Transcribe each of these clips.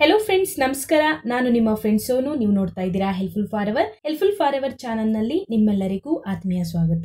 hello friends ನಮಸ್ಕಾರ ನಾನು ನಿಮ್ಮ ಫ್ರೆಂಡ್ ಸೋನು ನೀವು ನೋಡ್ತಾ ಇದ್ದೀರಾ helpful for ever helpful for ever channel ನಲ್ಲಿ ನಿಮ್ಮೆಲ್ಲರಿಗೂ ಆತ್ಮೀಯ ಸ್ವಾಗತ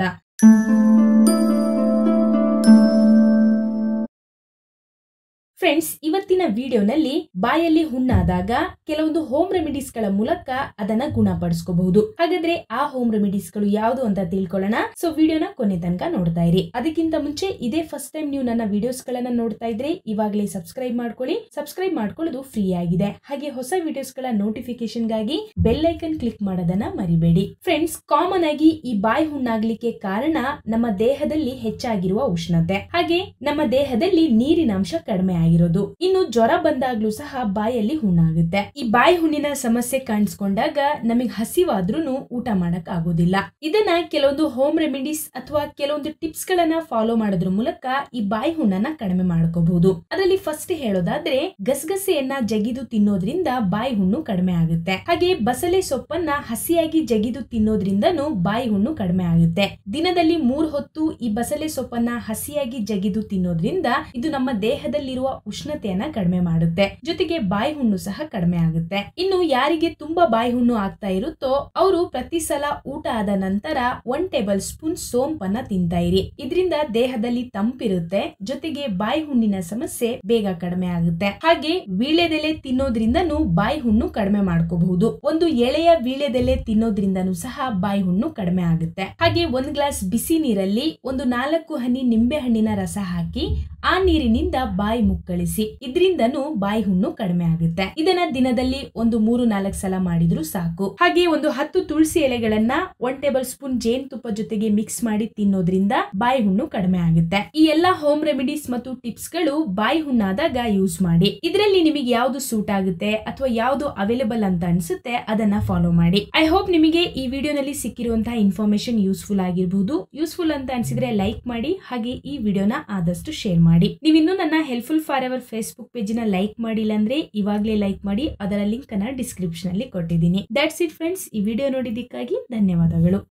ಫ್ರೆಂಡ್ಸ್ ಇವತ್ತಿನ ವಿಡಿಯೋನಲ್ಲಿ ಬಾಯಲ್ಲಿ ಹುಣ್ಣಾದಾಗ ಕೆಲವೊಂದು ಹೋಮ್ ರೆಮಿಡೀಸ್ ಗಳ ಮೂಲಕ ಅದನ್ನ ಗುಣಪಡಿಸ್ಕೋಬಹುದು ಹಾಗಾದ್ರೆ ಆ ಹೋಮ್ ರೆಮಿಡೀಸ್ ಗಳು ಯಾವುದು ಅಂತ ತಿಳ್ಕೊಳ್ಳೋಣ ಸೊ ವಿಡಿಯೋನ ಕೊನೆ ತನಕ ನೋಡ್ತಾ ಇರಿ ಅದಕ್ಕಿಂತ ಮುಂಚೆ ಇದೇ ಫಸ್ಟ್ ಟೈಮ್ ನೀವು ನನ್ನ ವಿಡಿಯೋಸ್ ಗಳನ್ನ ನೋಡ್ತಾ ಇದ್ರೆ ಇವಾಗಲೇ ಸಬ್ಸ್ಕ್ರೈಬ್ ಮಾಡ್ಕೊಳ್ಳಿ ಸಬ್ಸ್ಕ್ರೈಬ್ ಮಾಡ್ಕೊಳ್ಳೋದು ಫ್ರೀ ಆಗಿದೆ ಹಾಗೆ ಹೊಸ ವಿಡಿಯೋಸ್ ಗಳ ನೋಟಿಫಿಕೇಶನ್ ಗಾಗಿ ಬೆಲ್ ಐಕನ್ ಕ್ಲಿಕ್ ಮಾಡೋದನ್ನ ಮರಿಬೇಡಿ ಫ್ರೆಂಡ್ಸ್ ಕಾಮನ್ ಆಗಿ ಈ ಬಾಯಿ ಹುಣ್ಣಾಗ್ಲಿಕ್ಕೆ ಕಾರಣ ನಮ್ಮ ದೇಹದಲ್ಲಿ ಹೆಚ್ಚಾಗಿರುವ ಉಷ್ಣತೆ ಹಾಗೆ ನಮ್ಮ ದೇಹದಲ್ಲಿ ನೀರಿನ ಅಂಶ ಕಡಿಮೆ ಆಗಿರೋದು ಇನ್ನು ಜ್ವರ ಬಂದಾಗ್ಲೂ ಸಹ ಬಾಯಲ್ಲಿ ಹುಣ್ಣಾಗುತ್ತೆ ಈ ಬಾಯಿ ಹುಣ್ಣಿನ ಸಮಸ್ಯೆ ಕಾಣಿಸ್ಕೊಂಡಾಗ ನಮಗೆ ಹಸಿವಾದ್ರೂ ಊಟ ಮಾಡಕ್ ಆಗೋದಿಲ್ಲ ಇದನ್ನ ಕೆಲವೊಂದು ಹೋಮ್ ರೆಮಿಡೀಸ್ ಅಥವಾ ಕೆಲವೊಂದು ಟಿಪ್ಸ್ ಗಳನ್ನ ಫಾಲೋ ಮಾಡೋದ್ರ ಮೂಲಕ ಈ ಬಾಯಿ ಹುಣ್ಣನ್ನ ಕಡಿಮೆ ಮಾಡ್ಕೋಬಹುದು ಅದರಲ್ಲಿ ಫಸ್ಟ್ ಹೇಳೋದಾದ್ರೆ ಗಸಗಸೆಯನ್ನ ಜಗಿದು ತಿನ್ನೋದ್ರಿಂದ ಬಾಯಿ ಹುಣ್ಣು ಕಡಿಮೆ ಆಗುತ್ತೆ ಹಾಗೆ ಬಸಳೆ ಸೊಪ್ಪನ್ನ ಹಸಿಯಾಗಿ ಜಗಿದು ತಿನ್ನೋದ್ರಿಂದನೂ ಬಾಯಿ ಹುಣ್ಣು ಕಡಿಮೆ ಆಗುತ್ತೆ ದಿನದಲ್ಲಿ ಮೂರ್ ಹೊತ್ತು ಈ ಬಸಳೆ ಸೊಪ್ಪನ್ನ ಹಸಿಯಾಗಿ ಜಗಿದು ತಿನ್ನೋದ್ರಿಂದ ಇದು ನಮ್ಮ ದೇಹದಲ್ಲಿರುವ ಉಷ್ಣತೆಯನ್ನ ಕಡಿಮೆ ಮಾಡುತ್ತೆ ಜೊತೆಗೆ ಬಾಯಿ ಹುಣ್ಣು ಸಹ ಕಡಿಮೆ ಆಗುತ್ತೆ ಇನ್ನು ಯಾರಿಗೆ ತುಂಬಾ ಬಾಯಿ ಹುಣ್ಣು ಆಗ್ತಾ ಇರುತ್ತೋ ಅವರು ಪ್ರತಿ ಸಲ ಊಟ ಆದ ನಂತರ ಒನ್ ಟೇಬಲ್ ಸ್ಪೂನ್ ಸೋಂಪನ್ನ ತಿಂತಾ ಇರಿ ಇದರಿಂದ ದೇಹದಲ್ಲಿ ತಂಪಿರುತ್ತೆ ಜೊತೆಗೆ ಬಾಯಿ ಹುಣ್ಣಿನ ಸಮಸ್ಯೆ ಬೇಗ ಕಡಿಮೆ ಆಗುತ್ತೆ ಹಾಗೆ ವೀಳ್ಯದೆಲೆ ತಿನ್ನೋದ್ರಿಂದನೂ ಬಾಯಿ ಹುಣ್ಣು ಕಡಿಮೆ ಮಾಡ್ಕೋಬಹುದು ಒಂದು ಎಳೆಯ ವೀಳ್ಯದೆಲೆ ತಿನ್ನೋದ್ರಿಂದನೂ ಸಹ ಬಾಯಿ ಹುಣ್ಣು ಕಡಿಮೆ ಆಗುತ್ತೆ ಹಾಗೆ ಒಂದ್ ಗ್ಲಾಸ್ ಬಿಸಿ ನೀರಲ್ಲಿ ಒಂದು ನಾಲ್ಕು ಹನಿ ನಿಂಬೆ ಹಣ್ಣಿನ ರಸ ಹಾಕಿ ಆ ನೀರಿನಿಂದ ಬಾಯಿ ಮುಕ್ಕಳಿಸಿ ಇದರಿಂದನೂ ಬಾಯಿ ಹುಣ್ಣು ಕಡಿಮೆ ಆಗುತ್ತೆ ಇದನ್ನ ದಿನದಲ್ಲಿ ಒಂದು ಮೂರು ನಾಲ್ಕು ಸಲ ಮಾಡಿದ್ರು ಸಾಕು ಹಾಗೆ ಒಂದು ಹತ್ತು ತುಳಸಿ ಎಲೆಗಳನ್ನ ಒನ್ ಟೇಬಲ್ ಸ್ಪೂನ್ ಜೇನುತುಪ್ಪ ಜೊತೆಗೆ ಮಿಕ್ಸ್ ಮಾಡಿ ತಿನ್ನೋದ್ರಿಂದ ಬಾಯಿ ಹುಣ್ಣು ಕಡಿಮೆ ಆಗುತ್ತೆ ಈ ಎಲ್ಲಾ ಹೋಮ್ ರೆಮಿಡೀಸ್ ಮತ್ತು ಟಿಪ್ಸ್ ಗಳು ಬಾಯಿ ಹುಣ್ಣಾದಾಗ ಯೂಸ್ ಮಾಡಿ ಇದರಲ್ಲಿ ನಿಮಗೆ ಯಾವ್ದು ಸೂಟ್ ಆಗುತ್ತೆ ಅಥವಾ ಯಾವ್ದು ಅವೈಲೇಬಲ್ ಅಂತ ಅನ್ಸುತ್ತೆ ಅದನ್ನ ಫಾಲೋ ಮಾಡಿ ಐ ಹೋಪ್ ನಿಮಗೆ ಈ ವಿಡಿಯೋನಲ್ಲಿ ಸಿಕ್ಕಿರುವಂತಹ ಇನ್ಫಾರ್ಮೇಶನ್ ಯೂಸ್ಫುಲ್ ಆಗಿರಬಹುದು ಯೂಸ್ಫುಲ್ ಅಂತ ಅನ್ಸಿದ್ರೆ ಲೈಕ್ ಮಾಡಿ ಹಾಗೆ ಈ ವಿಡಿಯೋನ ಆದಷ್ಟು ಶೇರ್ ಮಾಡಿ ನೀವಿನ್ನೂ ನನ್ನ helpful for ever Facebook page ನ ಲೈಕ್ ಮಾಡಿಲ್ಲ ಅಂದ್ರೆ ಇವಾಗಲೇ ಲೈಕ್ ಮಾಡಿ ಅದರ ಲಿಂಕ್ ಅನ್ನ ಡಿಸ್ಕ್ರಿಪ್ಷನ್ ಅಲ್ಲಿ ಕೊಟ್ಟಿದ್ದೀನಿ ದಟ್ಸ್ ಇಟ್ ಫ್ರೆಂಡ್ಸ್ ಈ ವಿಡಿಯೋ ನೋಡಿದ್ದಕ್ಕಾಗಿ ಧನ್ಯವಾದಗಳು